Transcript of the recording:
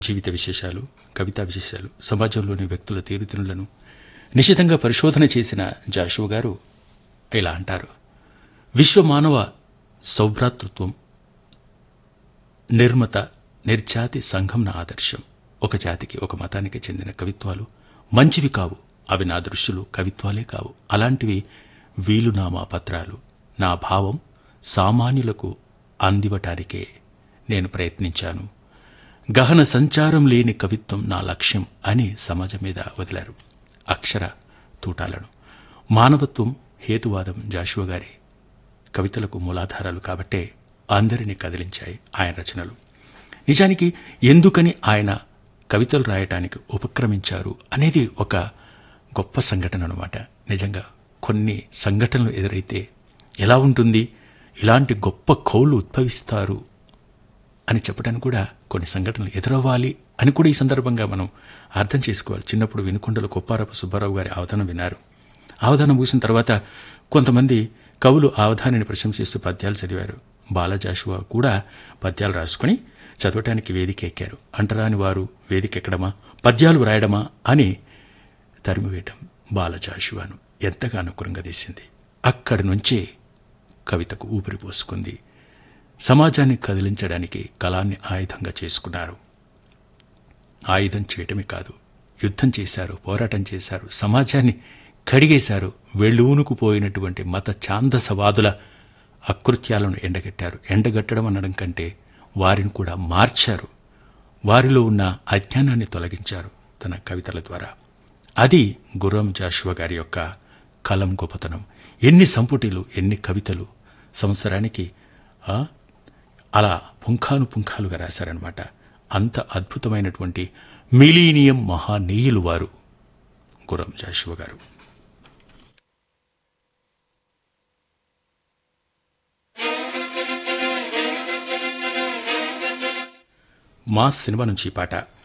జీవిత విశేషాలు కవితా విశేషాలు సమాజంలోని వ్యక్తుల తీరుతెనులను నిశితంగా పరిశోధన చేసిన జాషువ గారు ఇలా అంటారు విశ్వ మానవ సౌభ్రాతృత్వం నిర్మత నిర్జాతి సంఘం నా ఆదర్శం ఒక జాతికి ఒక మతానికి చెందిన కవిత్వాలు మంచివి కావు అవి నా దృష్టిలో కవిత్వాలే కావు అలాంటివి వీలునామా పత్రాలు నా భావం సామాన్యులకు అందివటానికే నేను ప్రయత్నించాను గహన సంచారం లేని కవిత్వం నా లక్ష్యం అని సమాజం మీద వదిలారు అక్షర తూటాలను మానవత్వం హేతువాదం జాషువ గారి కవితలకు మూలాధారాలు కాబట్టే అందరినీ కదిలించాయి ఆయన రచనలు నిజానికి ఎందుకని ఆయన కవితలు రాయటానికి ఉపక్రమించారు అనేది ఒక గొప్ప సంఘటన అనమాట నిజంగా కొన్ని సంఘటనలు ఎదురైతే ఎలా ఉంటుంది ఇలాంటి గొప్ప కౌలు ఉద్భవిస్తారు అని చెప్పడానికి కూడా కొన్ని సంఘటనలు ఎదురవ్వాలి అని కూడా ఈ సందర్భంగా మనం అర్థం చేసుకోవాలి చిన్నప్పుడు వినుకొండలో కొప్పారపు సుబ్బారావు గారి అవధానం విన్నారు అవధానం ముగిసిన తర్వాత కొంతమంది కవులు అవధానిని ప్రశంసిస్తూ పద్యాలు చదివారు బాలజాషువా కూడా పద్యాలు రాసుకుని చదవటానికి వేదిక ఎక్కారు అంటరాని వారు వేదిక ఎక్కడమా పద్యాలు వ్రాయడమా అని తరిమివేయటం బాలజాషువాను ఎంతగానో కృంగదీసింది అక్కడి నుంచే కవితకు ఊపిరి పోసుకుంది సమాజాన్ని కదిలించడానికి కళాన్ని ఆయుధంగా చేసుకున్నారు ఆయుధం చేయటమే కాదు యుద్ధం చేశారు పోరాటం చేశారు సమాజాన్ని కడిగేశారు వెళ్ళూనుకు పోయినటువంటి మత ఛాందసవాదుల అకృత్యాలను ఎండగట్టారు ఎండగట్టడం అనడం కంటే వారిని కూడా మార్చారు వారిలో ఉన్న అజ్ఞానాన్ని తొలగించారు తన కవితల ద్వారా అది గుర్రం జాషువా గారి యొక్క కలం గొప్పతనం ఎన్ని సంపుటిలు ఎన్ని కవితలు సంవత్సరానికి ఆ, అలా పుంఖాను పుంఖాలుగా రాశారనమాట అంత అద్భుతమైనటువంటి మిలీనియం మహానీయులు వారు గుర్రం జాషువ గారు మా సినిమా నుంచి ఈ పాట